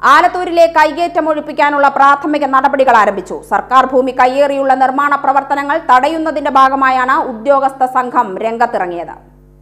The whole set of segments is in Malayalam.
ആലത്തൂരിലെ കൈയേറ്റം ഒഴിപ്പിക്കാനുള്ള പ്രാഥമിക നടപടികൾ ആരംഭിച്ചു സർക്കാർ ഭൂമി കയ്യേറിയുള്ള നിർമ്മാണ പ്രവർത്തനങ്ങൾ തടയുന്നതിന്റെ ഭാഗമായാണ് ഉദ്യോഗസ്ഥ സംഘം രംഗത്തിറങ്ങിയത്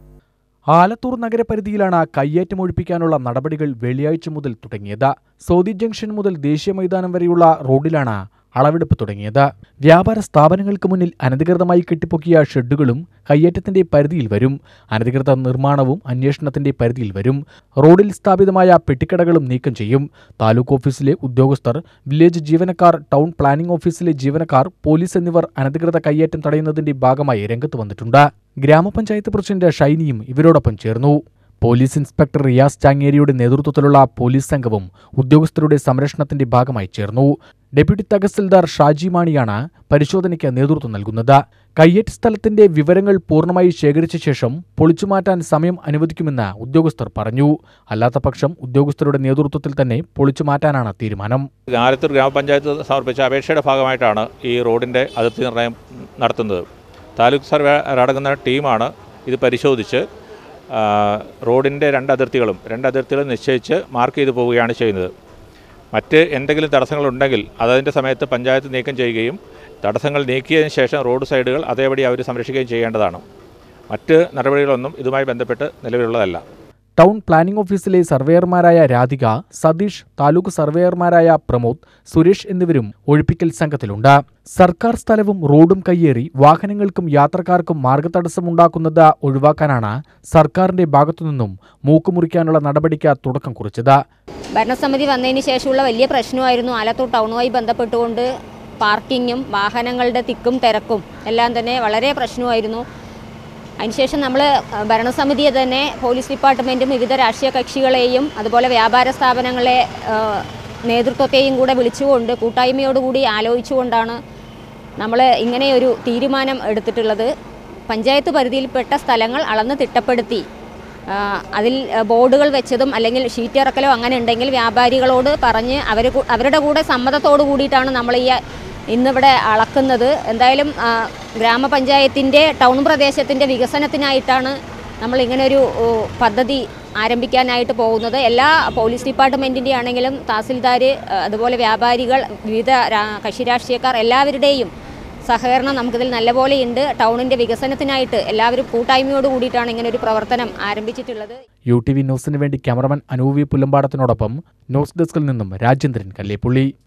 ആലത്തൂർ നഗരപരിധിയിലാണ് കയ്യേറ്റം ഒഴിപ്പിക്കാനുള്ള നടപടികൾ വെള്ളിയാഴ്ച മുതൽ തുടങ്ങിയത് സൗദി ജംഗ്ഷൻ മുതൽ ദേശീയ മൈതാനം വരെയുള്ള റോഡിലാണ് അളവെടുപ്പ് തുടങ്ങിയത് വ്യാപാര സ്ഥാപനങ്ങൾക്ക് മുന്നിൽ അനധികൃതമായി കെട്ടിപ്പൊക്കിയ ഷെഡുകളും കയ്യേറ്റത്തിന്റെ പരിധിയിൽ വരും അനധികൃത നിർമ്മാണവും അന്വേഷണത്തിന്റെ പരിധിയിൽ വരും റോഡിൽ സ്ഥാപിതമായ പെട്ടിക്കടകളും നീക്കം ചെയ്യും താലൂക്ക് ഓഫീസിലെ ഉദ്യോഗസ്ഥർ വില്ലേജ് ജീവനക്കാർ ടൗൺ പ്ലാനിംഗ് ഓഫീസിലെ ജീവനക്കാർ പോലീസ് എന്നിവർ അനധികൃത കയ്യേറ്റം തടയുന്നതിന്റെ ഭാഗമായി രംഗത്ത് വന്നിട്ടുണ്ട് ഗ്രാമപഞ്ചായത്ത് പ്രസിഡന്റ് ഷൈനിയും ഇവരോടൊപ്പം ചേർന്നു പോലീസ് ഇൻസ്പെക്ടർ റിയാസ് ചാങ്ങേരിയുടെ നേതൃത്വത്തിലുള്ള പോലീസ് സംഘവും ഉദ്യോഗസ്ഥരുടെ സംരക്ഷണത്തിന്റെ ഭാഗമായി ചേർന്നു ഡെപ്യൂട്ടി തഹസിൽദാർ ഷാജി മാണിയാണ് പരിശോധനയ്ക്ക് നേതൃത്വം നൽകുന്നത് കയ്യേറ്റ സ്ഥലത്തിന്റെ വിവരങ്ങൾ പൂർണ്ണമായി ശേഖരിച്ച ശേഷം പൊളിച്ചുമാറ്റാൻ സമയം അനുവദിക്കുമെന്ന് ഉദ്യോഗസ്ഥർ പറഞ്ഞു അല്ലാത്തപക്ഷം ഉദ്യോഗസ്ഥരുടെ നേതൃത്വത്തിൽ തന്നെ പൊളിച്ചുമാറ്റാനാണ് തീരുമാനം ആലത്തൂർ ഗ്രാമപഞ്ചായത്ത് സമർപ്പിച്ച അപേക്ഷയുടെ ഭാഗമായിട്ടാണ് ഈ റോഡിൻ്റെ അതിർത്തി നിർണ്ണയം നടത്തുന്നത് താലൂക്ക് സർവേ അടങ്ങുന്ന ടീമാണ് ഇത് പരിശോധിച്ച് ആ, റോഡിൻ്റെ രണ്ട് അതിർത്തികളും രണ്ട് അതിർത്തികളും നിശ്ചയിച്ച് മാർക്ക് ചെയ്തു പോവുകയാണ് ചെയ്യുന്നത് മറ്റ് എന്തെങ്കിലും തടസ്സങ്ങളുണ്ടെങ്കിൽ അതതിൻ്റെ സമയത്ത് പഞ്ചായത്ത് നീക്കം ചെയ്യുകയും തടസ്സങ്ങൾ നീക്കിയതിന് ശേഷം റോഡ് സൈഡുകൾ അതേപടി അവർ സംരക്ഷിക്കുകയും ചെയ്യേണ്ടതാണ് മറ്റ് നടപടികളൊന്നും ഇതുമായി ബന്ധപ്പെട്ട് നിലവിലുള്ളതല്ല ടൗൺ പ്ലാനിംഗ് ഓഫീസിലെ സർവേയർമാരായ രാധിക സതീഷ് താലൂക്ക് സർവേയർമാരായ പ്രമോദ് സുരേഷ് എന്നിവരും ഒഴിപ്പിക്കൽ സംഘത്തിലുണ്ട് സർക്കാർ സ്ഥലവും റോഡും കയ്യേറി വാഹനങ്ങൾക്കും യാത്രക്കാർക്കും മാർഗതടസ്സമുണ്ടാക്കുന്നത് ഒഴിവാക്കാനാണ് സർക്കാരിന്റെ ഭാഗത്തുനിന്നും മൂക്കുമുറിക്കാനുള്ള നടപടിക്ക് തുടക്കം കുറിച്ചത് ഭരണസമിതി വന്നതിന് ശേഷമുള്ള വലിയ പ്രശ്നമായിരുന്നു ആലത്തൂർ ടൗണുമായി ബന്ധപ്പെട്ടുകൊണ്ട് പാർക്കിങ്ങും വാഹനങ്ങളുടെ തിക്കും തിരക്കും എല്ലാം തന്നെ വളരെ പ്രശ്നമായിരുന്നു അതിനുശേഷം നമ്മൾ ഭരണസമിതിയെ തന്നെ പോലീസ് ഡിപ്പാർട്ട്മെൻറ്റും വിവിധ രാഷ്ട്രീയ കക്ഷികളെയും അതുപോലെ വ്യാപാര സ്ഥാപനങ്ങളെ ആ, നേതൃത്വത്തെയും കൂടെ വിളിച്ചുകൊണ്ട് കൂട്ടായ്മയോടുകൂടി ആലോചിച്ചുകൊണ്ടാണ് നമ്മൾ ഇങ്ങനെയൊരു തീരുമാനം എടുത്തിട്ടുള്ളത് പഞ്ചായത്ത് പരിധിയിൽപ്പെട്ട സ്ഥലങ്ങൾ അളന്ന് തിട്ടപ്പെടുത്തി ആ, അതിൽ ആ, ബോർഡുകൾ വെച്ചതും അല്ലെങ്കിൽ ഷീറ്റ് ഇറക്കലോ അങ്ങനെ ഉണ്ടെങ്കിൽ വ്യാപാരികളോട് പറഞ്ഞ് അവർ അവരുടെ കൂടെ സമ്മതത്തോടു കൂടിയിട്ടാണ് നമ്മൾ ഈ ഇന്നിവിടെ അളക്കുന്നത് എന്തായാലും ആ, ഗ്രാമപഞ്ചായത്തിൻ്റെ ടൗൺ പ്രദേശത്തിൻ്റെ വികസനത്തിനായിട്ടാണ് നമ്മൾ ഇങ്ങനൊരു ഓ, പദ്ധതി ആരംഭിക്കാനായിട്ട് പോകുന്നത് എല്ലാ പോലീസ് ഡിപ്പാർട്ട്മെൻറ്റിൻ്റെ ആണെങ്കിലും തഹസിൽദാർ അതുപോലെ വ്യാപാരികൾ വിവിധ രാ- കക്ഷി രാഷ്ട്രീയക്കാർ എല്ലാവരുടെയും സഹകരണം നമുക്കിതിൽ നല്ലപോലെയുണ്ട് ടൗണിൻ്റെ വികസനത്തിനായിട്ട് എല്ലാവരും കൂട്ടായ്മയോട് കൂടിയിട്ടാണ് ഇങ്ങനെ ഒരു പ്രവർത്തനം ആരംഭിച്ചിട്ടുള്ളത് യു ടി വി ന്യൂസിന് വേണ്ടി ക്യാമറമാൻ അനൂവി പുല്ലമ്പാടത്തിനോടൊപ്പം ന്യൂസ് ഡെസ്കിൽ നിന്നും രാജേന്ദ്രൻ കല്ലേപ്പുള്ളി